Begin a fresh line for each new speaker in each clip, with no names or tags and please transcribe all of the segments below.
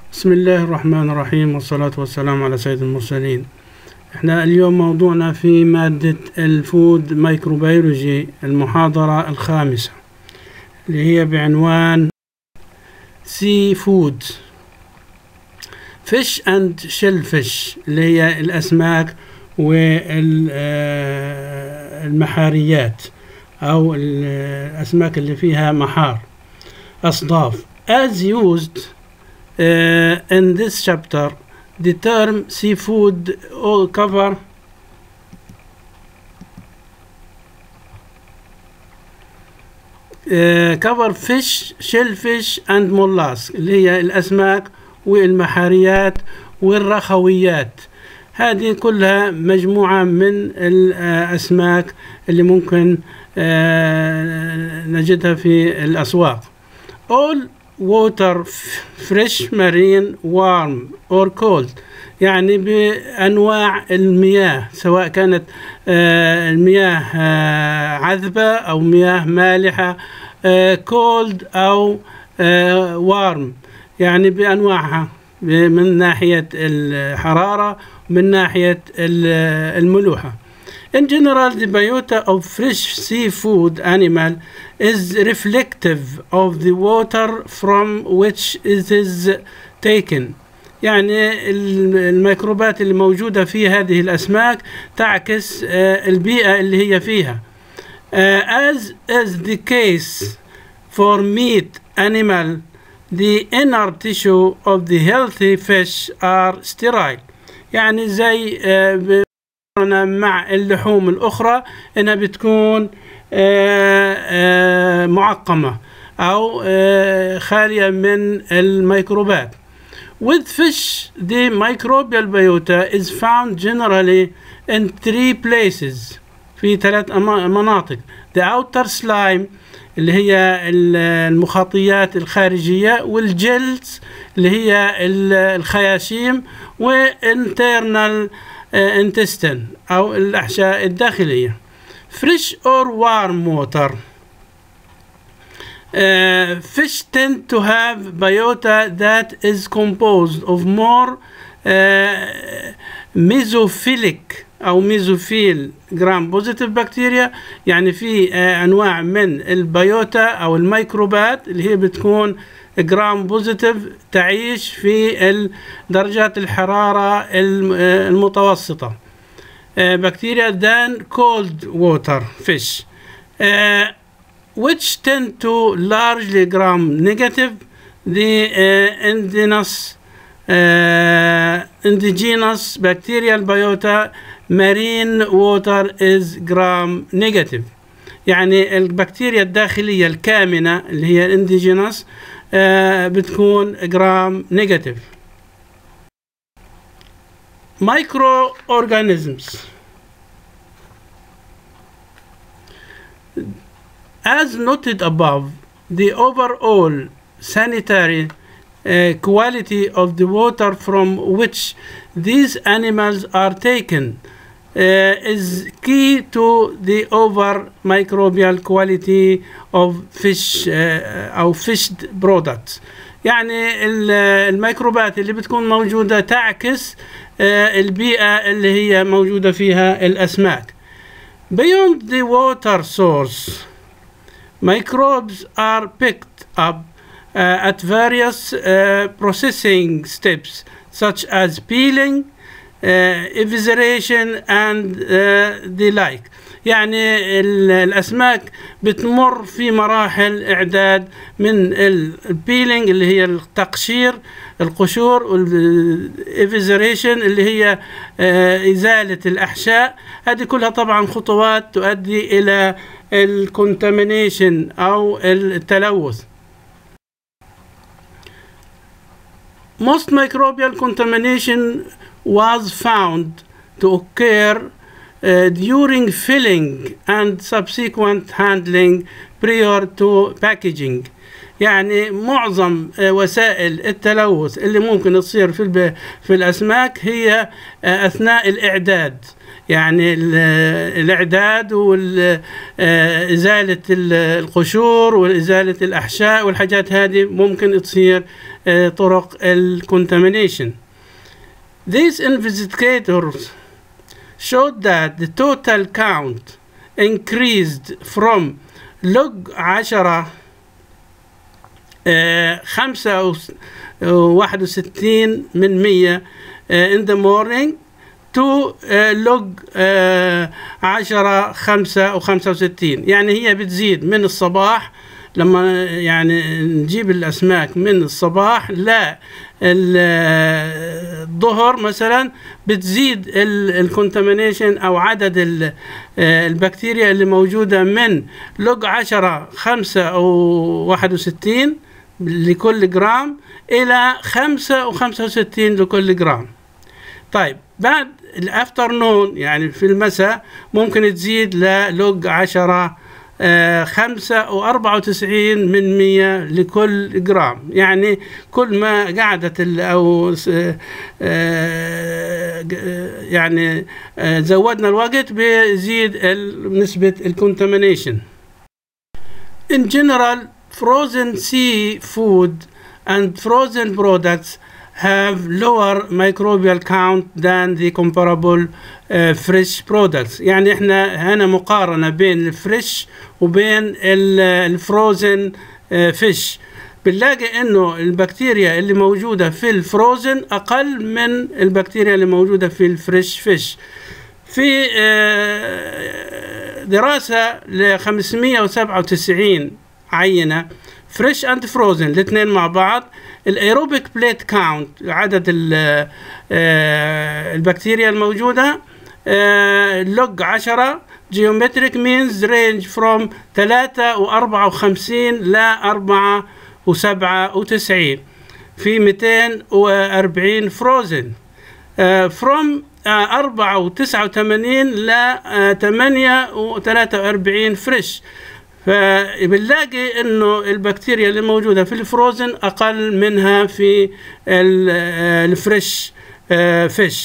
بسم الله الرحمن الرحيم والصلاة والسلام على سيد المرسلين احنا اليوم موضوعنا في مادة الفود مايكروبيولوجي المحاضرة الخامسة اللي هي بعنوان سي فود فيش اند شيل فيش اللي هي الأسماك والمحاريات أو الأسماك اللي فيها محار أصداف as used uh, in this chapter the term seafood all cover uh, cover fish shellfish and mollusk اللي هي الأسماك والمحاريات والرخويات هذه كلها مجموعة من الأسماك اللي ممكن نجدها في الأسواق all water fresh marine warm or cold يعني بأنواع المياه سواء كانت المياه عذبة أو مياه مالحة cold أو warm يعني بأنواعها من ناحية الحرارة من ناحية الملوحة In general, the biota of fresh seafood animal is reflective of the water from which it is taken. يعني الميكروبات اللي موجودة في هذه الأسماك تعكس البيئة اللي هي فيها. As is the case for meat animal, the inner tissue of the healthy fish are sterile. يعني زي مع اللحوم الأخرى إنها بتكون معقمة أو خالية من الميكروبات. With fish, the microbial biota is found generally in three places في ثلاث مناطق. The outer slime اللي هي المخاطيات الخارجية والجلز اللي هي الخياشيم والinternal intestine أو الأحشاء الداخلية fresh or warm water uh, fish tend to have biota that is composed of more uh, mesophilic أو ميزوفيل جرام بوزيتيف بكتيريا يعني في أنواع من البيوتا أو الميكروبات اللي هي بتكون جرام بوزيتيف تعيش في درجات الحرارة المتوسطة بكتيريا than cold water fish uh, which tend to largely gram negative the uh, indigenous uh, indigenous bacterial biota marine water is gram negative يعني البكتيريا الداخلية الكامنة اللي هي الانديجينوس آه بتكون جرام نيجاتيف مايكرو اورجانيزمز as noted above the overall sanitary uh, quality of the water from which these animals are taken uh, is key to the over microbial quality of fish uh, أو fished products يعني الميكروبات اللي بتكون موجودة تعكس البيئة اللي هي موجودة فيها الأسماك Beyond the water source microbes are picked up uh, at various uh, processing steps such as peeling, uh, evisceration and the like يعني الأسماك بتمر في مراحل إعداد من البيلينج اللي هي التقشير القشور والإفيزريشن اللي هي إزالة الأحشاء هذه كلها طبعا خطوات تؤدي إلى الكونتامينيشن أو التلوث Most microbial contamination was found to occur uh, during filling and subsequent handling prior to packaging. يعني معظم وسائل التلوث اللي ممكن تصير في الب... في الاسماك هي اثناء الاعداد يعني الاعداد وازاله القشور وازاله الاحشاء والحاجات هذه ممكن تصير طرق الكونتامينيشن These investigators showed that the total count increased from log 10 خمسة وواحد وستين من مية in the morning to log عشرة خمسة وخمسة وستين يعني هي بتزيد من الصباح لما يعني نجيب الأسماك من الصباح لا الظهر مثلا بتزيد الكونتامينيشن او عدد البكتيريا اللي موجوده من لوج 10 5 او 61 لكل جرام الى 5 و65 لكل جرام طيب بعد الافترنون يعني في المساء ممكن تزيد للوج 10 خمسة وأربعة وتسعين من مية لكل جرام يعني كل ما قعدت أو يعني زودنا الوقت بيزيد نسبة الكونتامينيشن In general frozen sea food and frozen products have lower microbial count than the comparable uh, fresh products يعني احنا هنا مقارنة بين الفريش وبين الفروزن فيش بنلاقي انه البكتيريا اللي موجودة في الفروزن اقل من البكتيريا اللي موجودة في الفريش فيش في دراسة ل 597 عينة فريش اند فروزن الاثنين مع بعض الايروبيك بليت كاونت عدد البكتيريا الموجوده لوج 10 جيومتريك مينز رينج فروم 3 و54 ل 4 و97 في 240 فروزن فروم 4 و89 ل 8 و43 فريش فبنلاقي انه البكتيريا اللي موجوده في الفروزن اقل منها في الفريش فيش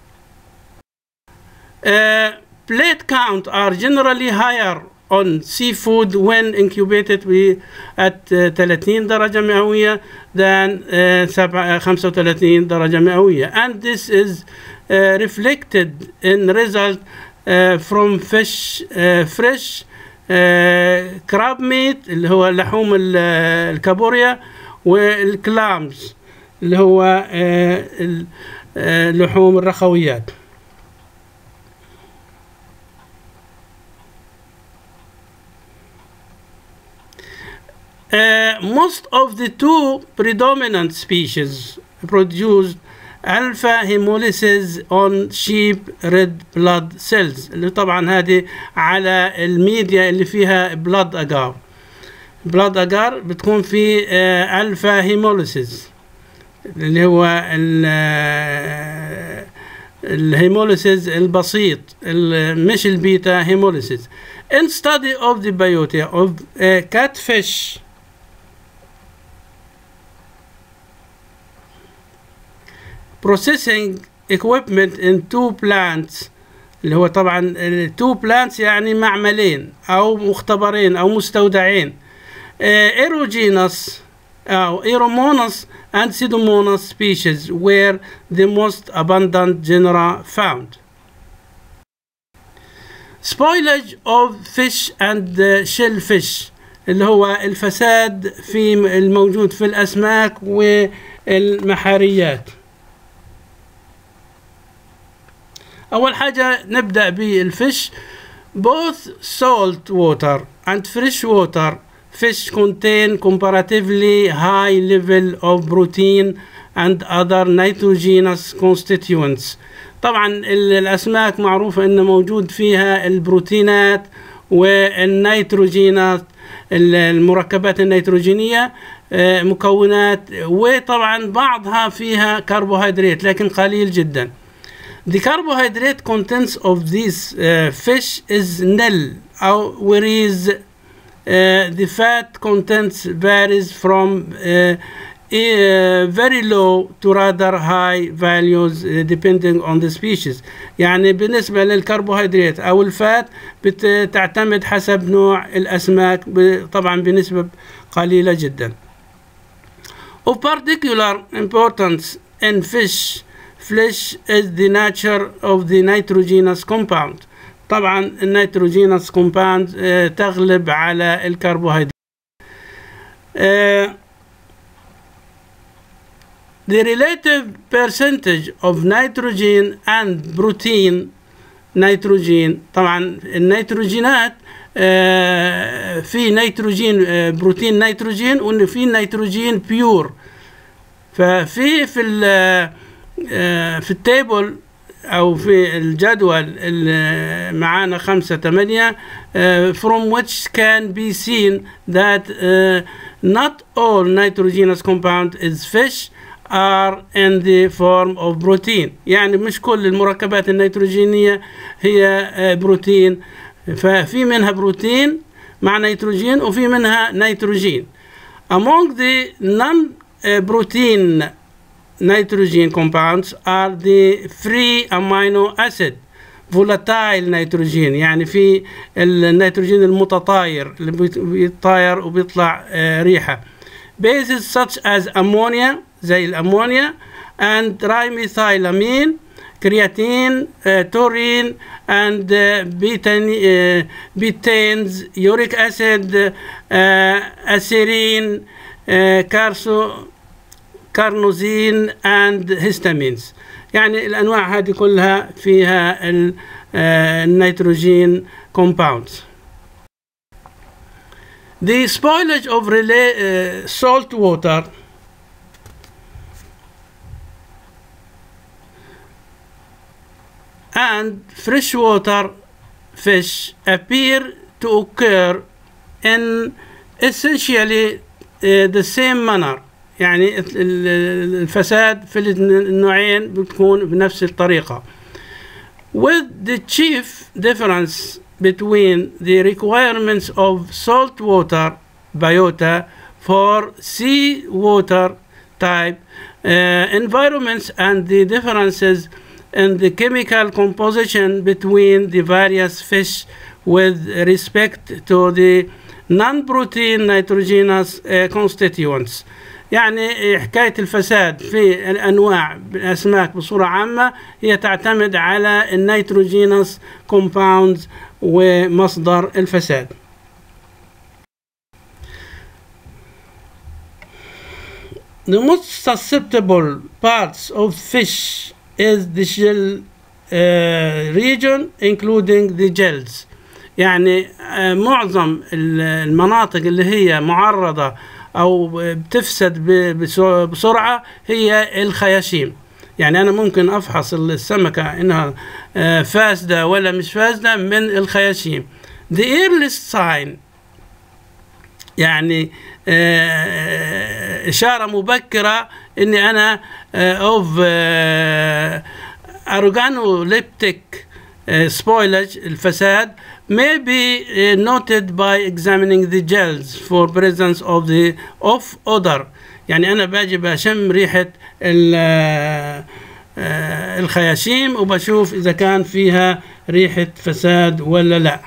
plate count are generally higher on seafood when incubated at 30 درجة مئوية than 35 درجة مئوية and this is reflected in result from fish fresh كراب ميت اللي هو لحوم الكابوريا والكلامز اللي هو لحوم الرخويات Uh, most of the two predominant species produced alpha hemolysis on sheep red blood cells اللي طبعا هذه على الميديا اللي فيها blood agar blood agar بتكون في alpha hemolysis اللي هو الهيموليسيس البسيط مش البيتا هيموليسيس in study of the biota of uh, catfish processing equipment in two plants اللي هو طبعا two plants يعني معملين او مختبرين او مستودعين ايروجينس او ايرومونس and pseudomonas species were the most abundant genera found spoilage of fish and shellfish اللي هو الفساد في الموجود في الاسماك والمحاريات أول حاجة نبدأ بالفش both salt water and fresh water fish contain comparatively high level of protein and other nitrogenous constituents طبعا الأسماك معروفة أن موجود فيها البروتينات والنيتروجينات المركبات النيتروجينية مكونات وطبعا بعضها فيها كربوهيدرات لكن قليل جدا The carbohydrate contents of these uh, fish is nil أو whereas uh, the fat contents varies from uh, uh, very low to rather high values uh, depending on the species يعني بالنسبة للكربوهيدرات أو الفات بتعتمد حسب نوع الأسماك طبعا بنسبة قليلة جدا Of particular importance in fish flesh is the nature of the nitrogenous compound طبعا النيتروجينوس compound uh, تغلب على الكربوهيدرات uh, the relative percentage of nitrogen and protein نيتروجين طبعا النيتروجينات آه في نيتروجين آه بروتين نيتروجين وان في نيتروجين بيور ففي في آه في التيبل او في الجدول اللي معانا خمسة تمانية from which can be seen that not all nitrogenous compound is fish are in the form of protein يعني مش كل المركبات النيتروجينية هي بروتين ففي منها بروتين مع نيتروجين وفي منها نيتروجين among the non-protein nitrogen compounds are the free amino acid volatile nitrogen يعني في النيتروجين المتطاير اللي بيتطاير وبيطلع ريحة bases such as ammonia زي الأمونيا and trimethylamine creatine uh, taurine and uh, betaine, uh, betaines uric acid uh, acerine uh, carso carnosine and histamines يعني الأنواع هذه كلها فيها النيتروجين compounds The spoilage of relay, uh, salt water and freshwater fish appear to occur in essentially uh, the same manner يعني الفساد في النوعين بتكون بنفس الطريقة with the chief difference between the requirements of salt water biota for sea water type uh, environments and the differences in the chemical composition between the various fish with respect to the non-protein nitrogenous uh, constituents يعني حكاية الفساد في الأنواع الأسماك بصورة عامة هي تعتمد على النيتروجينوس كومباوندز ومصدر الفساد The most susceptible parts of fish is the shell uh, region including the gills يعني uh, معظم المناطق اللي هي معرضة أو بتفسد بسرعة هي الخياشيم يعني أنا ممكن أفحص السمكة إنها uh, فاسدة ولا مش فاسدة من الخياشيم the earliest sign يعني إشارة مبكرة إني أنا of organoleptic spoilage الفساد may be noted by examining the gels for presence of the of odor يعني أنا باجي بشم ريحة الخياشيم وبشوف إذا كان فيها ريحة فساد ولا لأ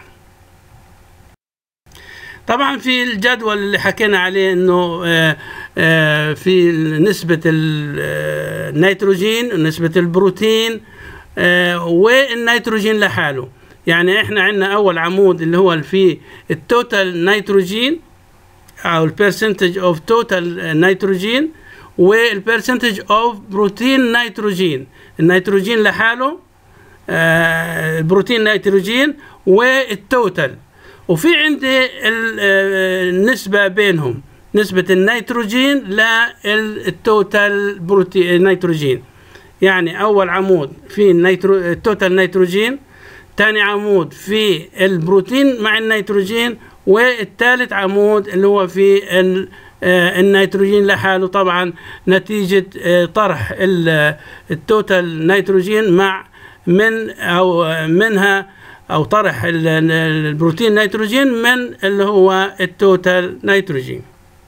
طبعا في الجدول اللي حكينا عليه انه في نسبة النيتروجين ونسبة البروتين والنيتروجين لحاله يعني احنا عندنا اول عمود اللي هو فيه التوتال نيتروجين او البرسنتج اوف توتال نيتروجين والبرسنتج اوف بروتين نيتروجين النيتروجين لحاله البروتين نيتروجين والتوتال وفي عندي النسبة بينهم نسبة النيتروجين للتوتال بروتين نيتروجين يعني أول عمود في النيترو التوتال نيتروجين تاني عمود في البروتين مع النيتروجين والثالث عمود اللي هو في النيتروجين لحاله طبعا نتيجة طرح التوتال نيتروجين مع من أو منها او طرح ال- ال- البروتين نيتروجين من اللي هو التوتال نيتروجين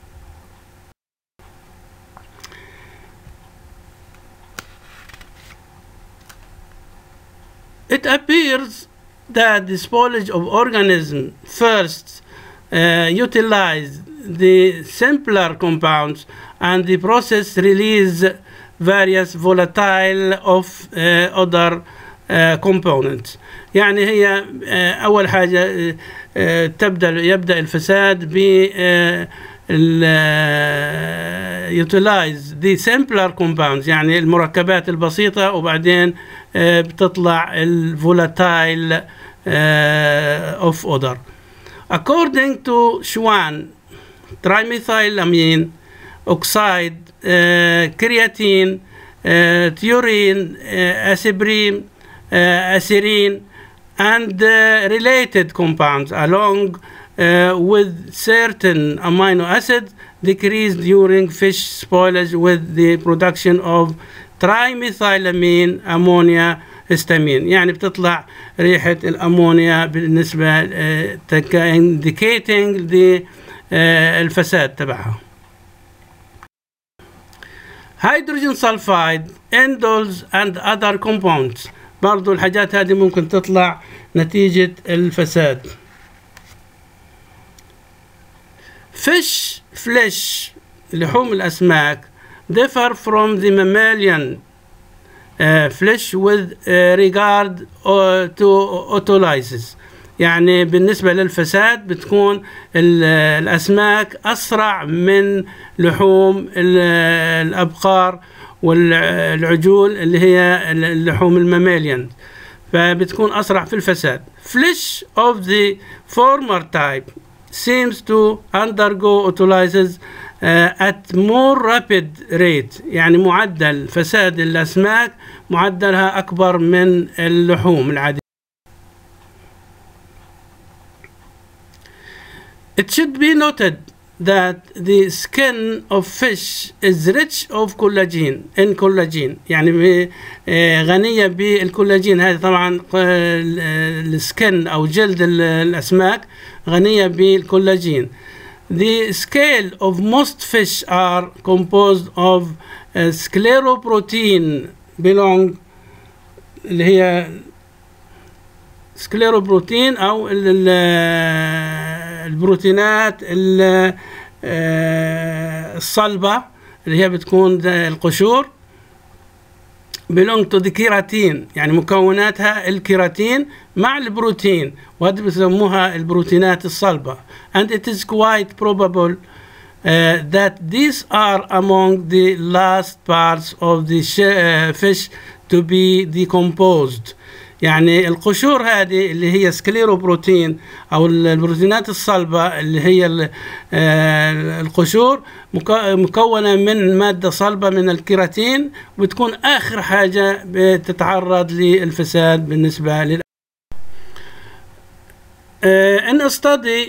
It appears that the spoilage of organism first uh, utilize the simpler compounds and the process release various volatile of uh, other uh, components يعني هي uh, أول حاجة uh, uh, تبدأ يبدأ الفساد ب uh, ال- uh, utilize the simpler compounds يعني المركبات البسيطة وبعدين uh, بتطلع الفولاتايل uh, of odor according to Schwann trimethylamine oxide uh, creatine uh, taurine uh, aspirin uh, acerine and uh, related compounds along uh, with certain amino acids decrease during fish spoilage with the production of trimethylamine ammonia histamine يعني بتطلع ريحة الأمونيا بالنسبة uh, تك- indicating the uh, الفساد تبعها هيدروجين سلفايد اندولز اند اذر كومباوندز برضو الحاجات هذه ممكن تطلع نتيجة الفساد fish flesh لحوم الأسماك differ from the mammalian uh, flesh with uh, regard uh, to autolysis يعني بالنسبة للفساد بتكون ال- الأسماك أسرع من لحوم ال- الأبقار والعجول اللي هي اللحوم المماليان فبتكون أسرع في الفساد flesh of the former type seems to undergo autolysis uh, at more rapid rate يعني معدل فساد الأسماك معدلها أكبر من اللحوم العادية It should be noted that the skin of fish is rich of collagen in collagen يعني ب- آه، غنية بالكولاجين هذه طبعا آه، السكن أو جلد ال- الأسماك غنية بالكولاجين The scale of most fish are composed of uh, scleroprotein belong اللي هي سكليروبروتين او ال- ال- البروتينات ال- آه، الصلبة اللي هي بتكون ده القشور belong to the كيراتين يعني مكوناتها الكيراتين مع البروتين وهذه بيسموها البروتينات الصلبة and it is quite probable uh, that these are among the last parts of the sh- uh, fish to be decomposed يعني القشور هذه اللي هي سكليروبروتين او البروتينات الصلبه اللي هي ال- آه، القشور مك- مكونه من ماده صلبه من الكيراتين وبتكون اخر حاجه بتتعرض للفساد بالنسبه لل آه، ان study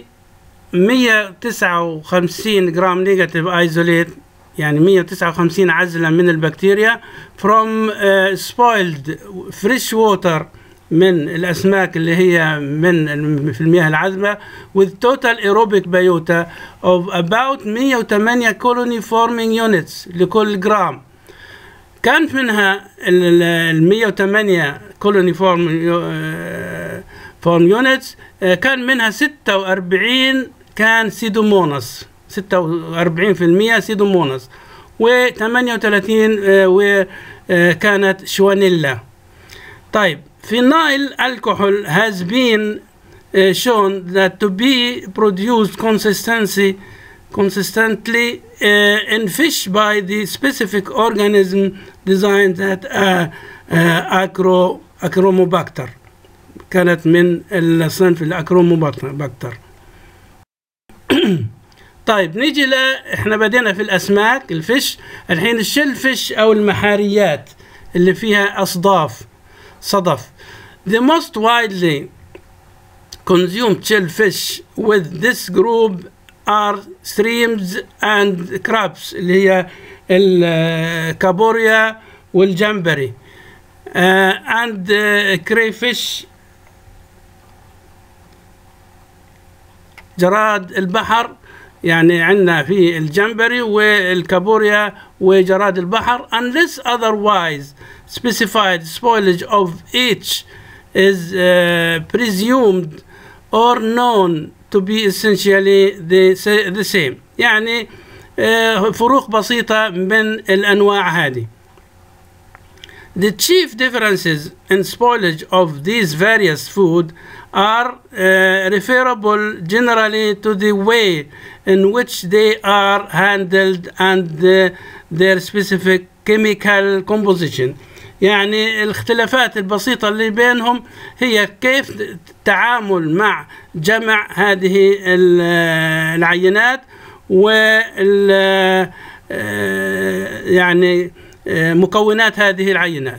159 جرام نيجاتيف ايزوليت يعني 159 عزلة من البكتيريا from uh, spoiled fresh water من الأسماك اللي هي من الم- في المياه العذبة with total aerobic biota of about 108 colony forming units لكل جرام كان منها ال ال- ال 108 كولوني فورم فورم يونتس كان منها 46 كان سيدوموناس 46% سيدوموناس و38 وكانت شوانيلا طيب phenyl alcohol has been uh, shown that to be produced consistency consistently uh, in fish by the specific organism designed at uh, uh, acro acromobacter كانت من الصنف الاكروموباكتر طيب نيجي ل احنا بدينا في الاسماك الفش الحين الشل فيش او المحاريات اللي فيها اصداف صدف the most widely consumed shellfish with this group are streams and crabs اللي هي الكابوريا والجمبري uh, and uh, crayfish جراد البحر يعني عندنا في الجمبري والكابوريا وجراد البحر unless otherwise specified spoilage of each is uh, presumed or known to be essentially the, the same يعني uh, فروق بسيطة من الأنواع هذه The chief differences in spoilage of these various food are uh, referable generally to the way in which they are handled and the, their specific chemical composition يعني الاختلافات البسيطة اللي بينهم هي كيف التعامل مع جمع هذه العينات وال يعني مكونات هذه العينات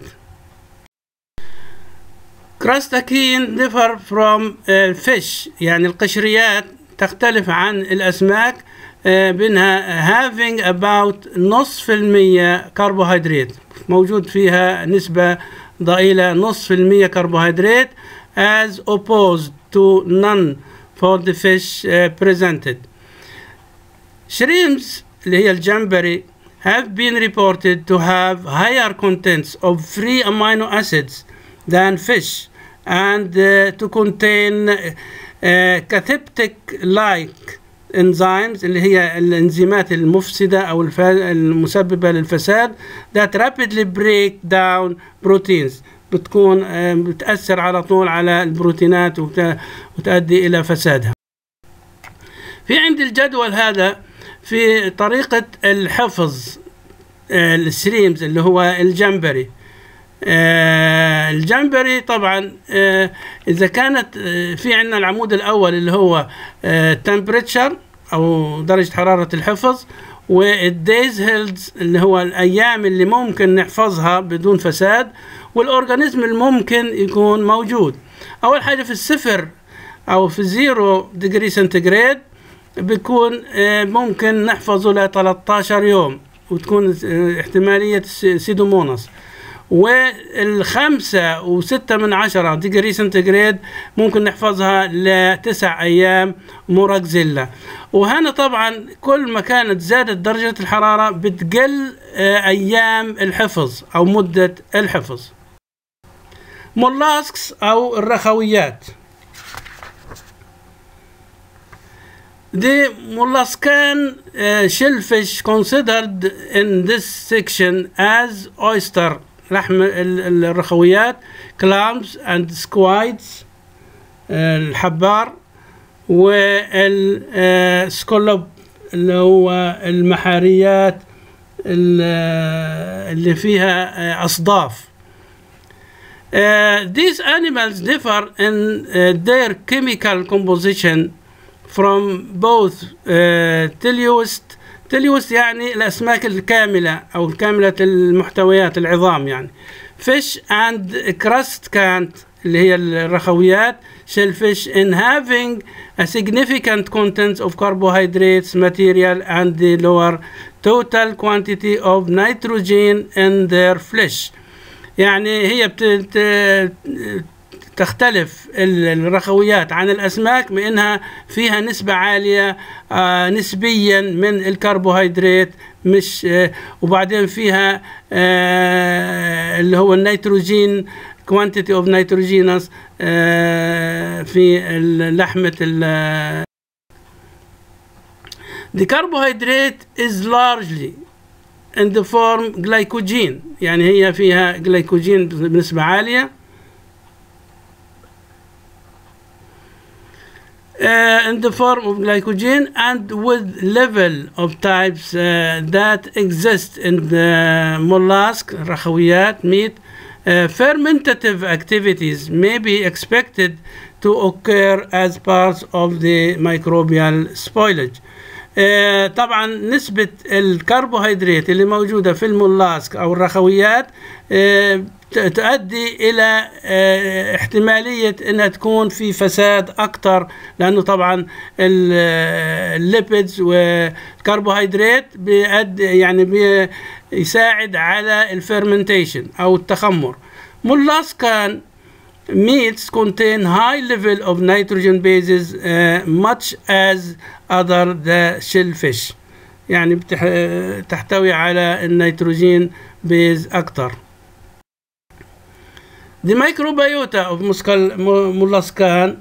كراستاكين differ from fish يعني القشريات تختلف عن الأسماك بأنها having about نصف المية كربوهيدرات موجود فيها نسبة ضئيلة نصف المية كربوهيدرات as opposed to none for the fish uh, presented shrimps اللي هي الجمبري have been reported to have higher contents of free amino acids than fish and uh, to contain uh, catheptic-like enzymes اللي هي الانزيمات المفسدة أو المسببة للفساد that rapidly break down proteins بتكون بتأثر على طول على البروتينات وتؤدي إلى فسادها في عند الجدول هذا في طريقة الحفظ السريمز اللي هو الجمبري آه الجمبري طبعا آه اذا كانت آه في عندنا العمود الاول اللي هو تمبريتشر او درجه حراره الحفظ والدايز هيلدز اللي هو الايام اللي ممكن نحفظها بدون فساد والاورجانيزم الممكن يكون موجود اول حاجه في الصفر او في زيرو ديجري سنتيجريد بيكون ممكن نحفظه ل 13 يوم وتكون احتماليه سيدوموناس والخمسة وستة من عشرة ديجري سنتيجريد ممكن نحفظها لتسع أيام موراكزيلا وهنا طبعا كل ما كانت زادت درجة الحرارة بتقل أيام الحفظ أو مدة الحفظ مولاسكس أو الرخويات The molluscan uh, shellfish considered in this section as oyster لحم الرخويات clams and squids الحبار والسكولوب اللي هو المحاريات اللي فيها أصداف Uh, these animals differ in uh, their chemical composition from both uh, teleost تليوس يعني الأسماك الكاملة أو كاملة المحتويات العظام يعني fish and crust cant اللي هي الرخويات shellfish in having a significant content of carbohydrates material and the lower total quantity of nitrogen in their flesh يعني هي بت تختلف الرخويات عن الأسماك بأنها فيها نسبة عالية آه نسبيا من الكربوهيدرات مش آه وبعدين فيها آه اللي هو النيتروجين quantity of nitrogenous في لحمة The carbohydrate is largely in the form glycogen يعني هي فيها جلايكوجين بنسبة عالية uh, in the form of glycogen and with level of types uh, that exist in the mollusk رخويات meat uh, fermentative activities may be expected to occur as part of the microbial spoilage uh, طبعا نسبة الكربوهيدرات اللي موجودة في المولاسك أو الرخويات uh, تؤدي الى احتماليه انها تكون في فساد اكثر لانه طبعا الليبيدز والكربوهيدرات بيؤدي يعني بيساعد على الفيرمنتيشن او التخمر ملاس كان meats contain high level of nitrogen bases uh, much as other the shellfish يعني بتح... تحتوي على النيتروجين بيز أكتر The microbiota of muscal molluscan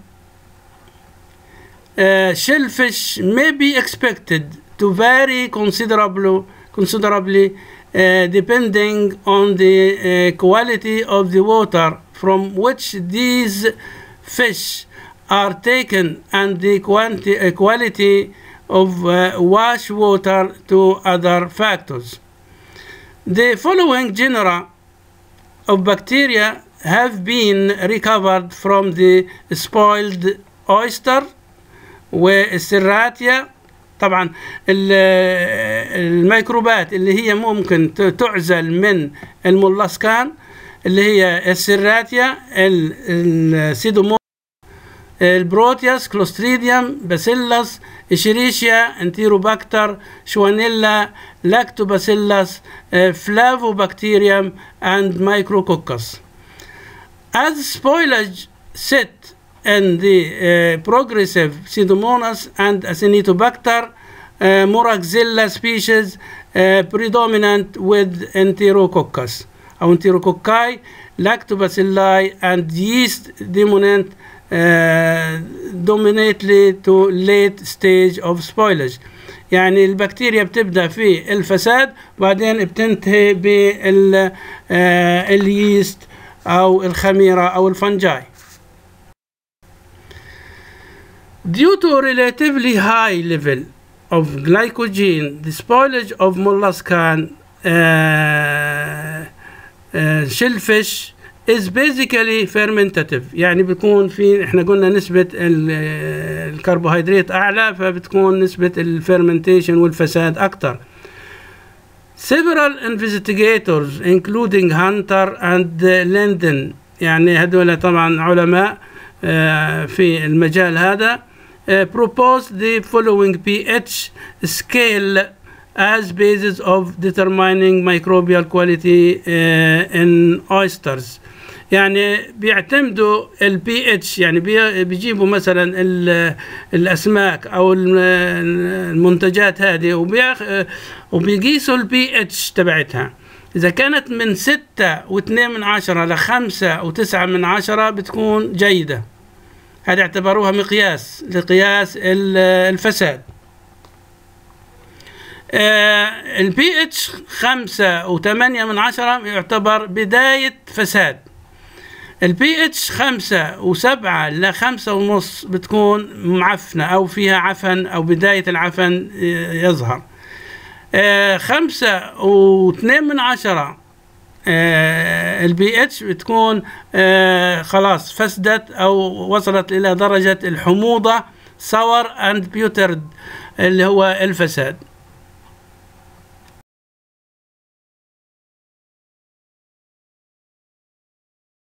uh, shellfish may be expected to vary considerably, considerably uh, depending on the uh, quality of the water from which these fish are taken and the quanti- uh, quality of uh, wash water to other factors. The following genera of bacteria have been recovered from the spoiled oyster والسراتيا طبعا الميكروبات اللي هي ممكن تعزل من المولاسكان اللي هي السراتيا السيدومون البروتياس كلوستريديوم باسيلاس اشيريشيا انتيروباكتر شوانيلا لاكتوباسيلاس فلافوبacterium and micrococcus as spoilage set in the uh, progressive Pseudomonas and Acinetobacter uh, moraxilla species uh, predominant with Enterococcus أو Enterococci, Lactobacilli and yeast dominant uh, dominantly to late stage of spoilage يعني البكتيريا بتبدا في الفساد وبعدين بتنتهي باليست او الخميره او الفنجاي Due to relatively high level of glycogen, the spoilage of molluscan uh, uh, shellfish is basically fermentative يعني بيكون في احنا قلنا نسبة الكربوهيدرات أعلى فبتكون نسبة الفرمنتيشن والفساد أكتر. Several investigators including Hunter and Linden يعني هذول طبعا علماء في المجال هذا proposed the following pH scale as basis of determining microbial quality uh, in oysters يعني بيعتمدوا البي اتش يعني بيجيبوا مثلا الاسماك او المنتجات هذه وبيقيسوا البي اتش تبعتها اذا كانت من ستة واثنين من عشرة لخمسة وتسعة من عشرة بتكون جيدة هذا اعتبروها مقياس لقياس الفساد البي اتش خمسة وثمانية من عشرة يعتبر بداية فساد البي اتش خمسة وسبعة لخمسة ونص بتكون معفنة أو فيها عفن أو بداية العفن يظهر خمسة واثنين من عشرة البي اتش بتكون خلاص فسدت أو وصلت إلى درجة الحموضة صور اند بيوترد اللي هو الفساد